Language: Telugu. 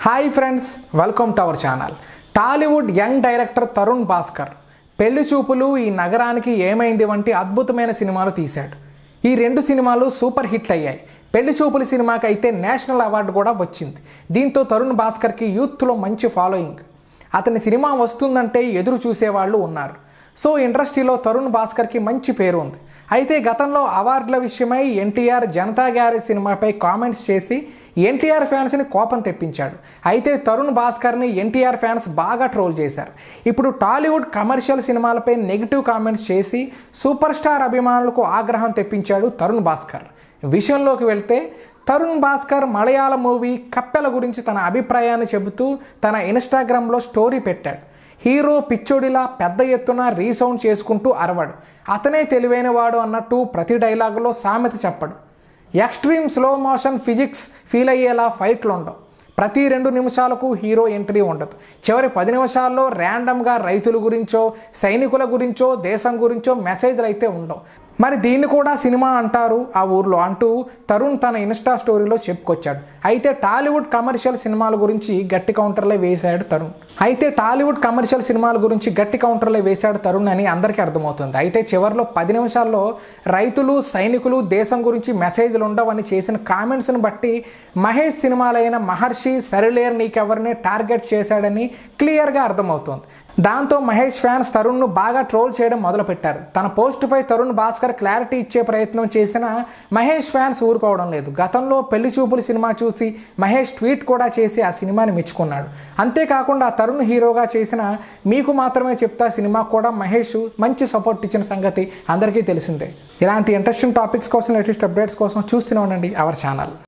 hi friends welcome to our channel Tollywood young director Tarun Bhaskar Pelli Choopulu ఈ నగరానికి ఏమైంది వంటి అద్భుతమైన సినిమాలు తీశాడు ఈ రెండు సినిమాలు సూపర్ హిట్ అయ్యాయి పెళ్లి చూపులు సినిమాకి అయితే నేషనల్ అవార్డు కూడా వచ్చింది దీంతో తరుణ్ భాస్కర్కి యూత్లో మంచి ఫాలోయింగ్ అతని సినిమా వస్తుందంటే ఎదురు చూసేవాళ్ళు ఉన్నారు సో ఇండస్ట్రీలో తరుణ్ భాస్కర్కి మంచి పేరు ఉంది అయితే గతంలో అవార్డుల విషయమై ఎన్టీఆర్ జనతా గ్యారేజ్ సినిమాపై కామెంట్స్ చేసి ఎన్టీఆర్ ఫ్యాన్స్ని కోపం తెప్పించాడు అయితే తరుణ్ భాస్కర్ని ఎన్టీఆర్ ఫ్యాన్స్ బాగా ట్రోల్ చేశారు ఇప్పుడు టాలీవుడ్ కమర్షియల్ సినిమాలపై నెగిటివ్ కామెంట్స్ చేసి సూపర్ స్టార్ అభిమానులకు ఆగ్రహం తెప్పించాడు తరుణ్ భాస్కర్ విషయంలోకి వెళ్తే తరుణ్ భాస్కర్ మలయాళ మూవీ కప్పెల గురించి తన అభిప్రాయాన్ని చెబుతూ తన ఇన్స్టాగ్రామ్లో స్టోరీ పెట్టాడు హీరో పిచ్చోడిలా పెద్ద ఎత్తున రీసౌండ్ చేసుకుంటూ అరవడు అతనే తెలివైనవాడు అన్నట్టు ప్రతి డైలాగులో సామెత చెప్పడు extreme slow motion physics feel అయ్యేలా ఫైట్లు ఉండవు ప్రతి రెండు నిమిషాలకు హీరో ఎంట్రీ ఉండదు చివరి పది నిమిషాల్లో ర్యాండమ్గా రైతుల గురించో సైనికుల గురించో దేశం గురించో మెసేజ్లు అయితే ఉండవు మరి దీన్ని కూడా సినిమా అంటారు ఆ ఊర్లో అంటూ తరుణ్ తన ఇన్స్టా స్టోరీలో చెప్పుకొచ్చాడు అయితే టాలీవుడ్ కమర్షియల్ సినిమాల గురించి గట్టి కౌంటర్లే వేశాడు తరుణ్ అయితే టాలీవుడ్ కమర్షియల్ సినిమాల గురించి గట్టి కౌంటర్లే వేశాడు తరుణ్ అని అందరికీ అర్థమవుతుంది అయితే చివరిలో పది నిమిషాల్లో రైతులు సైనికులు దేశం గురించి మెసేజ్లు ఉండవని చేసిన కామెంట్స్ని బట్టి మహేష్ సినిమాలైన మహర్షి సరిలేర్ నీకెవరిని టార్గెట్ చేశాడని క్లియర్గా అర్థమవుతోంది దాంతో మహేష్ ఫ్యాన్స్ తరుణ్ను బాగా ట్రోల్ చేయడం మొదలుపెట్టారు తన పోస్టుపై తరుణ్ భాస్కర్ క్లారిటీ ఇచ్చే ప్రయత్నం చేసినా మహేష్ ఫ్యాన్స్ ఊరుకోవడం లేదు గతంలో పెళ్లి చూపులు సినిమా చూసి మహేష్ ట్వీట్ కూడా చేసి ఆ సినిమాని మెచ్చుకున్నాడు అంతేకాకుండా తరుణ్ హీరోగా చేసిన మీకు మాత్రమే చెప్తా సినిమా కూడా మహేష్ మంచి సపోర్ట్ ఇచ్చిన సంగతి అందరికీ తెలిసిందే ఇలాంటి ఇంట్రెస్టింగ్ టాపిక్స్ కోసం లేటెస్ట్ అప్డేట్స్ కోసం చూస్తూనే ఉండండి అవర్ ఛానల్